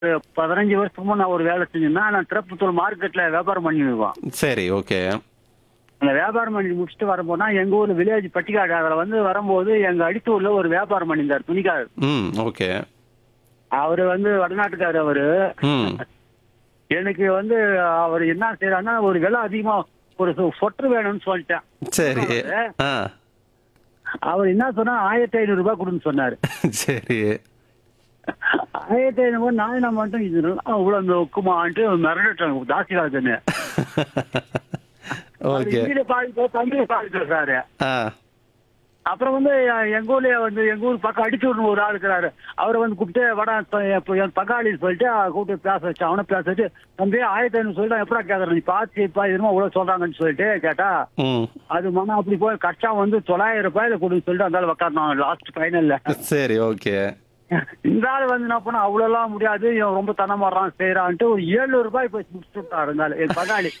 ஒரு பதினஞ்சு வருஷமா நான் ஒரு வேலை செஞ்சேன்னா நான் திருப்பத்தூர் மார்க்கெட்ல வியாபாரம் பண்ணிடுவோம் சரி ஓகே அந்த வியாபாரம் பண்ணி முடிச்சுட்டு வரும்போதுனா எங்க ஊர்ல வில்லேஜ் பட்டிக்காடு அதுல வந்து வரும்போது எங்க அடித்தூர்ல ஒரு வியாபாரம் பண்ணியிருந்தார் துணிக்கார் ம் ஓகே அவரு வந்து வடநாட்டுக்காரு அவரு ம் எனக்கு வந்து அவர் என்ன செய்யறாருன்னா ஒரு விலை அதிகமா ஒரு சொ- சொட்டர் வேணும்னு சொல்லிட்டேன் சரி ஆ அவர் என்ன சொன்னா ஆயிரத்தி ஐநூறு ரூபாய் கொடுன்னு சொன்னாரு சரி ஆயிரத்தி ஐநூறு நான் என்ன மட்டும் இது அவ்வளவு அந்த ஒக்குமான்ட்டு மிரண்டுட்டேன் ஜாஸ்தி காலத்துன்னு ஓகே ஹிந்தியில பாடி தமிழ்ல பாடி சொல்றாரு ஆ அப்புறம் வந்து அஹ், எங்க ஊர்ல வந்து எங்க ஊர் பக்கம் அடிச்சூர்னு ஒரு ஆள் இருக்கிறாரு அவரை வந்து கூப்பிட்டு வட இப்ப என் பங்காளி சொல்லிட்டு அஹ், கூப்பிட்டு பேச வச்சு அவனை பேச வச்சு தம்பி ஆயிரத்தி ஐநூறு சொல்லிட்டு எப்படா கேக்குறேன் நீ பார்த்து இப்ப இதுமா இவ்வளவு சொல்றாங்கன்னு சொல்லிட்டு கேட்டா ம் அது மன அப்படி போய் கச்சா வந்து தொள்ளாயிரம் ரூபாயில கொடுன்னு சொல்லிட்டு அந்த உட்காந்து லாஸ்ட் ஃபைனல்ல சரி ஓகே இந்த ஆள் வந்து என்ன பண்ண அவ்வளவு எல்லாம் முடியாது இவன் ரொம்ப தனமாடுறான் செய்யறான்ட்டு ஒரு ஏழுநூறு ரூபாய் போய் முடிச்சுட்டு விட்டாரு இருந்தாலும் என் பங்காளி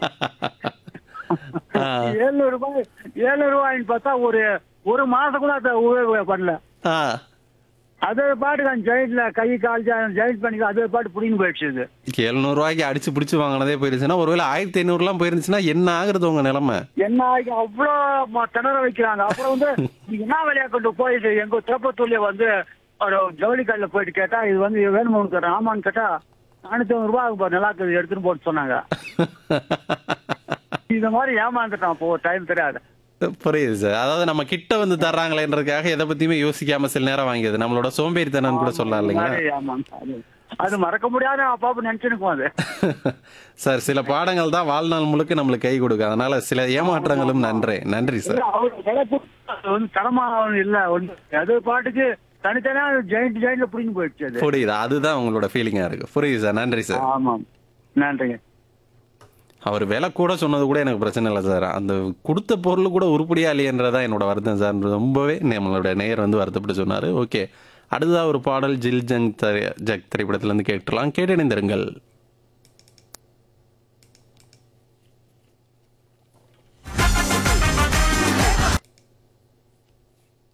ஆ. ஏழுநூறு ரூபாய் ஏழுநூறு ரூபாய்ன்னு பார்த்தா ஒரு ஒரு மாசம் கூட அதை உபயோக பண்ணல ஆ அது பாட்டு நான் ஜெயிட்ல கை கால் ஜெயிட் பண்ணி அது பாட்டு புடின்னு போயிடுச்சு இது எழுநூறுவாய்க்கு அடிச்சு பிடிச்சி வாங்கினதே போயிருச்சுன்னா ஒருவேளை ஆயிரத்தி ஐநூறுலாம் போயிருந்துச்சுன்னா என்ன ஆகுறது உங்க நிலைமை என்ன ஆகி அவ்வளோ ம- திணற வைக்கிறாங்க அப்புறம் வந்து நீங்க என்ன வேலையா கொண்டு போயிட்டு எங்க திருப்பத்தூர்ல வந்து ஒரு ஜவுளி கடையில போயிட்டு கேட்டா இது வந்து வேணுமா உனக்கு ஆமான்னு கேட்டா நானூத்தி ஐநூறு ரூபாய் ஆகும் பாரு நல்லா இருக்குது எடுத்துன்னு போட்டு சொன்னாங்க இந்த மாதிரி ஏமாந்துட்டான் அப்போ ஒரு டைம் தெரியாது புரியுது சார் அதாவது நம்ம கிட்ட வந்து தர்றாங்களேன்றதுக்காக எதை பத்தியுமே யோசிக்காம சில நேரம் வாங்கியது நம்மளோட சோம்பேறித்தனம் கூட சொல்லலாம் இந்த இல்லைங்களா மாதிரி ஏமாந்து- அது- அது மறக்க முடியாத அப்பா நினைச்சுனுக்கும் அது சார் சில பாடங்கள் தான் வாழ்நாள் முழுக்க நம்மளுக்கு கை கொடுக்கும் அதனால சில ஏமாற்றங்களும் நன்றி நன்றி சார் இல்ல, அவரு விலை கொடுத்து அது வந்து தரமா இல்ல ஒண்ணு அது பாட்டுக்கு தனித்தனியா ஜெயிண்ட் ஜெயிண்ட்ல புடிஞ்சு போயிடுச்சு அது புரியுது அதுதான் உங்களோட ஃபீலிங்கா இருக்கு புரியுது சார் நன்றி சார் ஆமாம் நன்றிங்க அவர் விலை கூட சொன்னது கூட எனக்கு பிரச்சனை இல்லை சார் அந்த கொடுத்த பொருள் கூட உருப்படியா இல்லையன்றதா என்னோட வருத்தம் சார் ரொம்பவே நம்மளோட நேயர் வந்து வருத்தப்பட்டு சொன்னார் ஓகே அடுத்ததாக ஒரு பாடல் ஜில் ஜங் தரி- ஜக் திரைப்படத்திலேருந்து கேட்டுலாம் கேட்டணிந்திருங்கள்